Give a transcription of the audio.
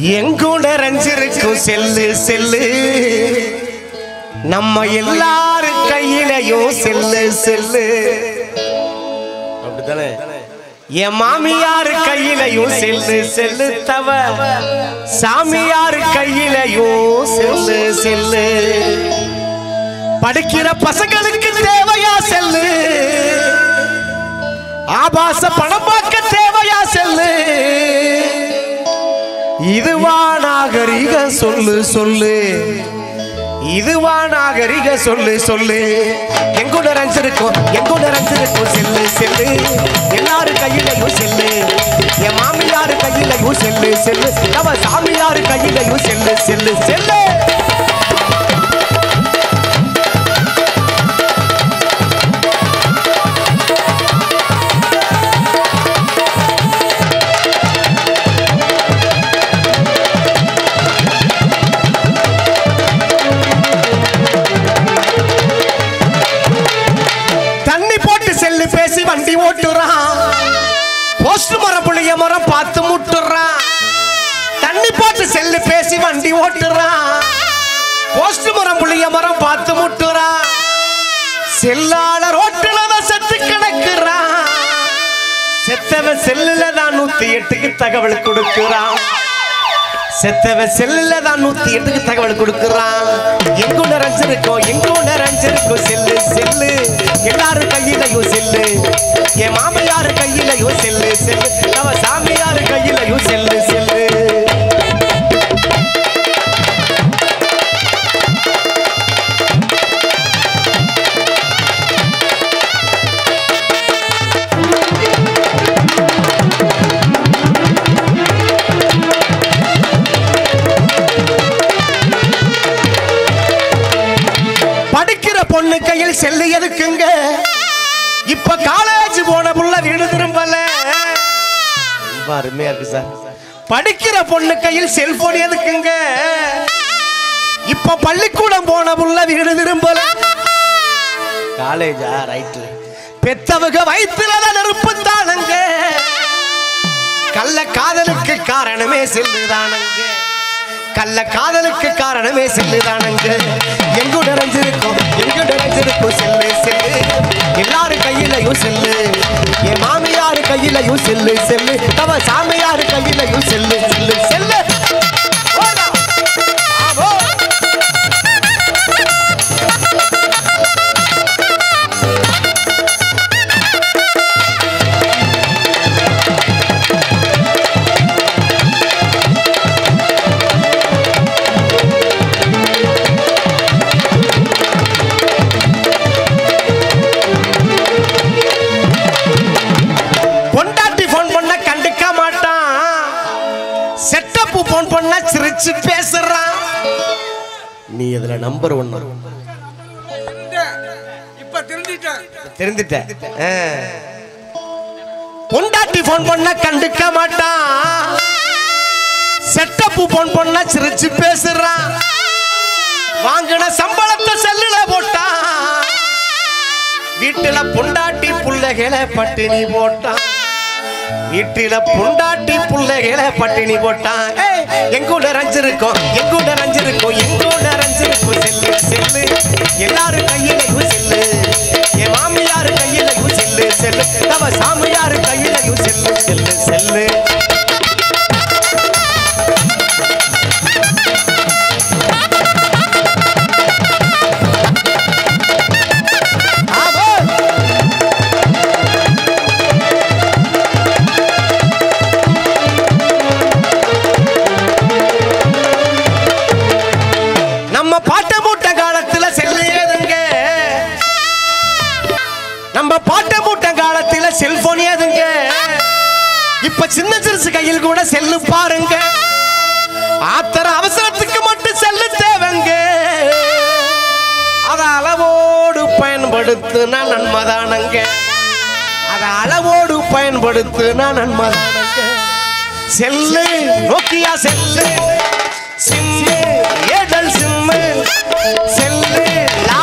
எங்கூட ரஞ்சிருக்கும் cell cell நம்ம எல்லாரு கையிலையும் செல்லு செல்லு அப்படித்தானே என் மாமியார் கையிலையும் செல்லு செல்லு தவ சாமியார் கையிலையும் செல்லு செல்லு படிக்கிற பசங்களுக்கு தேவையா செல்லு ஆபாச பணம் பார்க்க தேவையா செல்லு இதுவா நாகரிக சொல்லு சொல்லு இதுவா நாகரிக சொல்லு சொல்லு எங்கூட ரஞ்சிருக்கும் எங்கூட ரஞ்சிருக்கும் செல்லு செல்லு எல்லாரும் கையிலையும் செல்லு என் மாமியார் கையிலையும் செல்லு செல்லு நம்ம சாமியார் கையிலையும் செல்லு செல்லு செல்லு தண்ணி போட்டு செல்லு பேசி வண்டி ஓட்டுறான் போஸ்ட் மரம் புளிய மரம் பார்த்து முட்டுறான் தண்ணி போட்டு செல்லு பேசி வண்டி ஓட்டுறான் போஸ்ட் மரம் புளிய மரம் பார்த்து முட்டுறான் செல்லால ரோட்டுல தான் செத்து கிடக்குறான் செத்தவன் செல்லுல தான் நூத்தி எட்டுக்கு தகவல் கொடுக்குறான் செத்தவன் செல்லுல தான் நூத்தி எட்டுக்கு தகவல் கொடுக்குறான் எங்கூட ரஞ்சிருக்கோம் எங்கூட ரஞ்சிருக்கோம் செல்லு செல்லு எல்லாரும் கையிலையும் செல்லு என் மாமியார் கையிலையும் செல்லு செல்லு நம்ம சாமியார் கையிலையும் செல்லு செல்லு படிக்கிற பொண்ணு கையில் செல்லு எதுக்குங்க இப்ப காலேஜ் போன புள்ள வீடு திரும்பல ரொம்ப அருமையா இருக்கு சார் படிக்கிற பொண்ணு கையில் செல்போன் எதுக்குங்க இப்ப பள்ளிக்கூடம் போன புள்ள வீடு திரும்பல காலேஜா ரைட்டு பெத்தவங்க வயிற்றுல நெருப்பு தானுங்க கள்ள காதலுக்கு காரணமே செல்லுதானுங்க கள்ள காதலுக்கு காரணமே செல்லுதானுங்க எங்கு நிறைஞ்சிருக்கும் எங்கு நிறைஞ்சிருக்கும் செல்லு செல்லு எல்லாரும் கையிலையும் செல்லு என் மாமியார் கையிலையும் செல்லு செல்லு தவ சாமியார் கையிலையும் செல்லு செல்லு செல்லு ஓடா. ஆமோ. பொண்டாட்டி போன் பண்ண கண்டுக்க மாட்டான் செட்டப் போன் பண்ண சிரிச்சு பேசுறான் நீ இதுல நம்பர் ஒன்னு இப்ப திருந்திட்டேன் தெரிஞ்சிட்ட ஆ. பொண்டாட்டி போன் பண்ண கண்டுக்க மாட்டான் செட்டப் போன் பண்ண சிரிச்சு பேசுறான் வாங்கின சம்பளத்தை செல்லுல போட்டான் வீட்டுல பொண்டாட்டி புள்ளைகளை பட்டினி போட்டான் வீட்டுல பொண்டாட்டி புள்ளைகளை பட்டினி போட்டான் ஏய், எங்கூட ரஞ்சிருக்கோம் எங்கூட ரஞ்சிருக்கோம் எங்கூட ரஞ்சிருக்கோம் செல்லு செல்லு எல்லாரும் கையிலையும் செல்லு என் மாமியார் கையிலையும் செல்லு செல்லு தவ சாமியார் கையிலையும் செல்லு செல்லு செல்லு ஆமா நம்ம பாட்ட மூட்டை காலத்துல செல்லு ஏதுங்க நம்ம பாட்ட மூட்டை காலத்துல செல்போன் ஏதுங்க இப்ப சின்ன சிறுசு கையில் கூட செல்லு பாருங்க ஆத்திர அவசரத்துக்கு மட்டும் செல்லு தேவைங்க அத அளவோடு பயன்படுத்தினா நன்மதானங்க அத அளவோடு பயன்படுத்தினா நன்மதானங்க cell Nokia cell sim Airtel sim cell லா